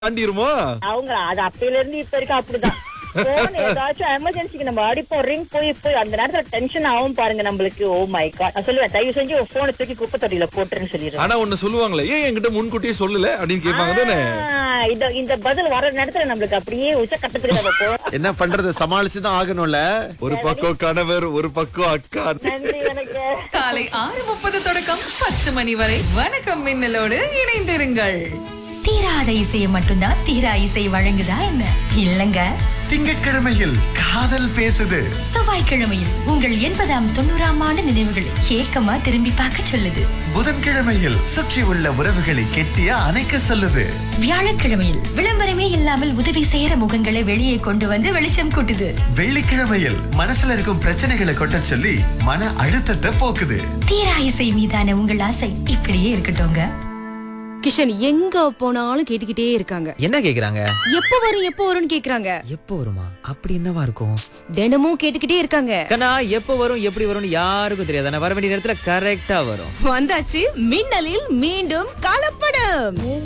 தாண்டிருமா அவங்க அது அப்பையில இருந்து இப்ப வரைக்கும் அப்படிதான் போன் ஏதாச்சும் எமர்ஜென்சிக்கு நம்ம அடிப்போம் ரிங் போய் போய் அந்த நேரத்துல டென்ஷன் ஆகும் பாருங்க நம்மளுக்கு ஓ மை காட் நான் சொல்லுவேன் தயவு செஞ்சு உன் போனை தூக்கி குப்பை தொட்டியில போட்டுருன்னு சொல்லிடுறேன் ஆனா ஒண்ணு சொல்லுவாங்களே ஏன் என்கிட்ட முன்கூட்டியே சொல்லல அப்படின்னு கேட்பாங்க தானே ஆ, இந்த இந்த பதில் வர நேரத்துல நம்மளுக்கு அப்படியே உச்ச கட்டத்துக்கு நம்ம போறோம் என்ன பண்றது சமாளிச்சுதான் ஆகணும்ல ஒரு பக்கம் கணவர் ஒரு பக்கம் அக்கா நன்றி எனக்கு காலை ஆறு முப்பது தொடக்கம் பத்து மணி வரை வணக்கம் மின்னலோடு இணைந்திருங்கள் தீராத இசையை மட்டும்தான் தீரா இசை வழங்குதா என்ன இல்லங்க திங்கட்கிழமையில் காதல் பேசுது செவ்வாய்க்கிழமையில் உங்கள் எண்பதாம் தொண்ணூறாம் ஆண்டு நினைவுகளை ஏக்கமா திரும்பி பார்க்க சொல்லுது புதன்கிழமையில் சுற்றி உள்ள உறவுகளை கெட்டிய அணைக்க சொல்லுது வியாழக்கிழமையில் விளம்பரமே இல்லாமல் உதவி செய்யற முகங்களை வெளியே கொண்டு வந்து வெளிச்சம் கூட்டுது வெள்ளிக்கிழமையில் மனசுல இருக்கும் பிரச்சனைகளை கொட்ட சொல்லி மன அழுத்தத்தை போக்குது தீரா இசை மீதான உங்கள் ஆசை இப்படியே இருக்கட்டும்ங்க கிஷன் எங்க போனாலும் கேட்டுக்கிட்டே இருக்காங்க என்ன கேக்குறாங்க எப்ப வரும் எப்ப வரும்னு கேக்குறாங்க எப்போ வருமா அப்படி என்னவா இருக்கும் தினமும் கேட்டுக்கிட்டே இருக்காங்க கண்ணா எப்போ வரும் எப்படி வரும்னு யாருக்கும் தெரியாது ஆனா வர வேண்டிய நேரத்துல கரெக்டா வரும் வந்தாச்சு மின்னலில் மீண்டும் கலப்படம்